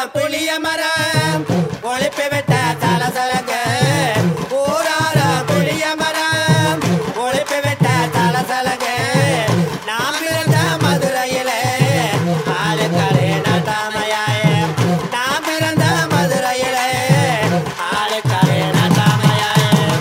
புளிய மரம் ஒழிப்பு விட்ட சலசலங்க ஊரார புளிய மரம் ஒழிப்பு விட்ட சலசலங்க நாம் பிறந்த மதுரையிலே ஆளுக்கடை நட்டாமையாயே நாம் பிறந்த மதுரையிலே ஆளுக்கடை நட்டாமையாயே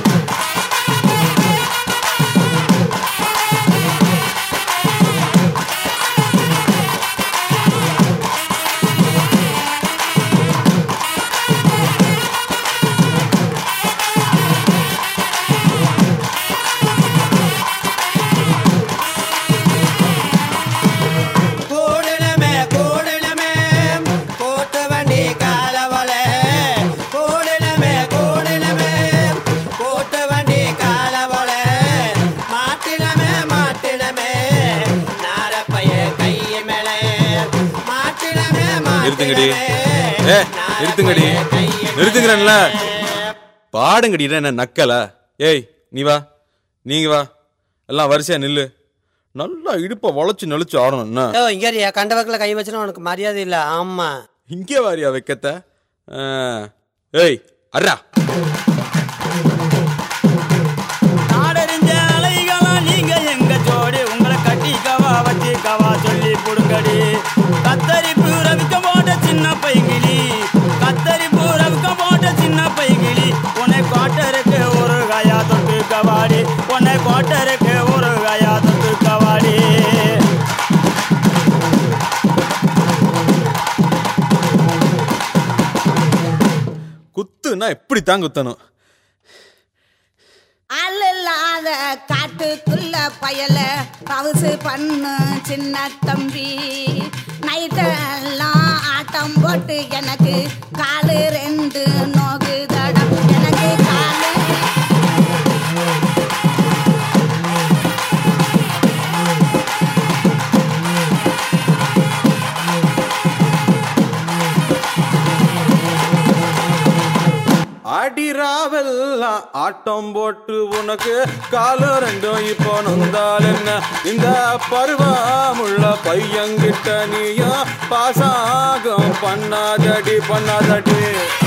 கூடலமே கூடலமே கூட்டு வண்டி காலவளே கூடலமே கூடலமே கூட்டு வண்டி காலவளே மாட்டினமே மாட்டினமே நாரப்பைய கைய மேலே மாட்டினமே நிறுத்துங்கடி. மாட்டினமே ஏ, நிறுத்துங்கடி. நாரப்பைய கைய நிறுத்துங்கிறேன்ல. மேலே. பாடுங்கடி என்ன நக்கலா ஏய் நீ வா நீங்க வா எல்லாம் வரிசையா நில்லு நல்லா இடுப்ப வளைச்சு நெளிச்சு ஆடணும் என்ன ஓ இங்க கண்ட பக்கத்துல கை வச்சுனா உனக்கு மரியாதை இல்ல ஆமா இங்கே வாரியா வைக்கத்த ஆ. ஏய் அர்ரா நாடறிஞ்ச அலைகளா நீங்க எங்க ஜோடி உங்களை கட்டிக்கவா வச்சுக்கவா சொல்லி புடுங்கடி கத்தரிப்பு ரவிக்க போட்ட சின்ன பைகிளி கத்தரிப்பு ரவிக்க போட்ட சின்ன பைகிளி உன்னை கோட்டருக்கு ஒரு கயா தொட்டு கவாடி உன்னை கோட்டருக்கு ஒரு கயா தொட்டு கவாடி குத்துனா எப்படி தான் குத்தணும் அல்லாத காட்டுக்குள்ள பயல பவுசு பண்ணு சின்ன தம்பி நைட்டெல்லாம் ஆட்டம் போட்டு எனக்கு காலு ரெண்டு நோகுதடா எனக்கு காலு அடிராவெல்லாம் ஆட்டம் போட்டு உனக்கு காலம் ரெண்டும் இப்போ நொந்தால் என்ன இந்த பருவமுள்ள பையன்கிட்ட நீயும் பாசாகம் பண்ணாதடி பண்ணாதடி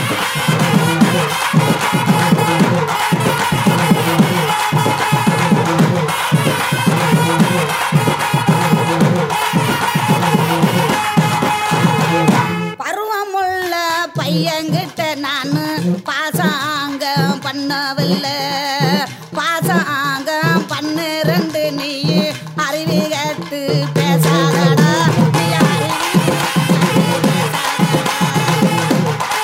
பருவமுள்ள பையன்கிட்ட நானு பாசாங்கம் பண்ணவில்லை பாசாங்கம் பண்ணு ரெண்டு நீ அறிவி கேட்டு பேசாதடா நீ அறிவி கேட்டு பேசாதடா.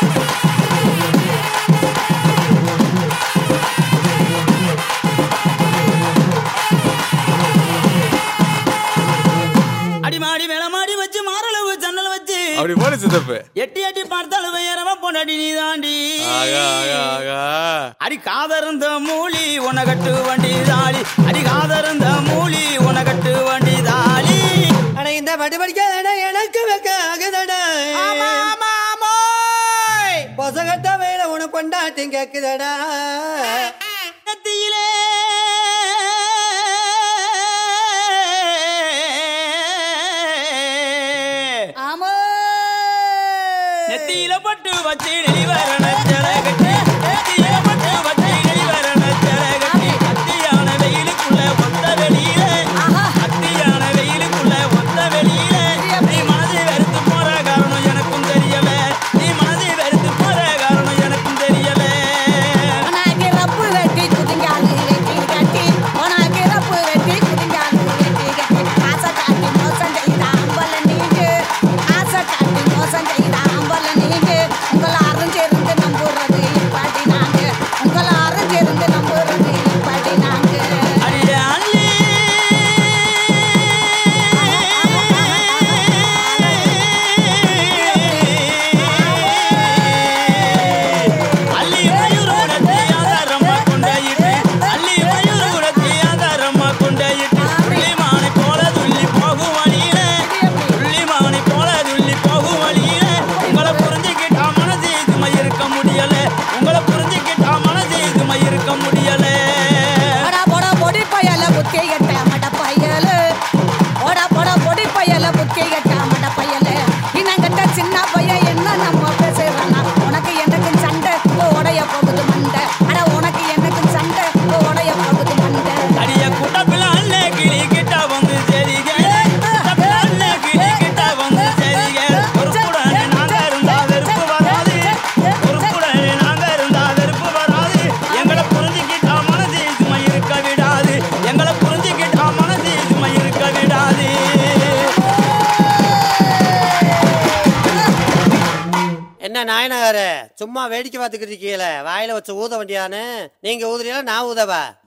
அடிமாடி மேலமாடி வச்சு மாரளவு ஜன்னல் வச்சு அப்படி போல சித்தப்பு எட்டி எட்டி பார்த்தாலும் உயரமா பொண்டாடி நீ தாண்டி ஆகா ஆகா ஆகா அடி காதருந்த மூலி உனகட்டு வண்டி தாளி அடி காதருந்த மூலி உனகட்டு வண்டி தாளி அட இந்த பட்டு படிக்காதடா எனக்கு வைக்க ஆகுதடா பொசகட்ட வேலை உனக்கு கொண்டாட்டி கேக்குதடா நெத்தியிலே ஆமோ நெத்தியில பட்டு வச்சு நெளிவரண கட்டி நெத்தியில பட்டு வச்சு நெளிவரண கட்டி அத்தியான வெயிலுக்குள்ள ஒத்த வெளியிலே அத்தியான வெயிலுக்குள்ள ஒத்த வெளியிலே நீ மனதை வெறுத்து போற காரணம் எனக்கும் தெரியல நீ மனதை வெறுத்து போற காரணம் எனக்கும் தெரியல உனக்கு ரப்பு வெட்டி குதிங்காலு வெட்டி கட்டி உனக்கு ரப்பு வெட்டி குதிங்காலு வெட்டி கட்டி ஆசை காட்டி மோசம் செய்த அம்பல நீங்க ஆசை காட்டி மோசம் செய்த அம்பல நீங்க உங்களை அருஞ்சிருந்து நம்புறது என்ன நாயனகார சும்மா வேடிக்கை பார்த்துக்கிட்டு இருக்கீங்களே வாயில வச்சு ஊத வேண்டியான்னு நீங்க ஊதுறீங்களா நான் ஊதவா